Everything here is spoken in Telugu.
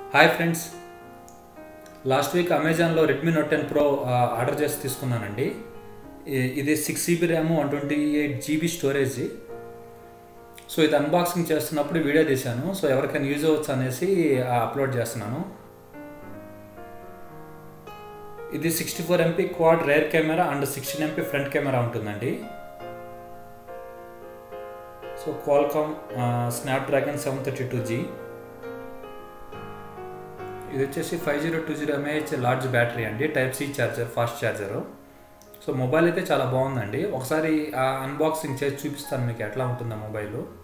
హాయ్ ఫ్రెండ్స్ లాస్ట్ వీక్ అమెజాన్లో Redmi Note ten Pro order చేసి తీసుకున్నానండి ఇ- ఇది six GB RAM one twenty eight GB storage so ఇది అన్బాక్సింగ్ చేస్తున్నప్పుడు వీడియో తీశాను సో ఎవరికైనా యూజ్ అవ్వచ్చు అనేసి అప్లోడ్ చేస్తున్నాను ఇది sixty four MP quad rear camera and sixteen MP front camera ఉంటుందండి so Qualcomm Snapdragon seven thirty two G ఇది వచ్చేసి five zero two zero mAh large battery అండి type C charger fast charger so mobile అయితే చాలా బాగుందండి ఒకసారి అన్బాక్సింగ్ చేసి చూపిస్తాను మీకు ఎట్లా ఉంటుందో మొబైల్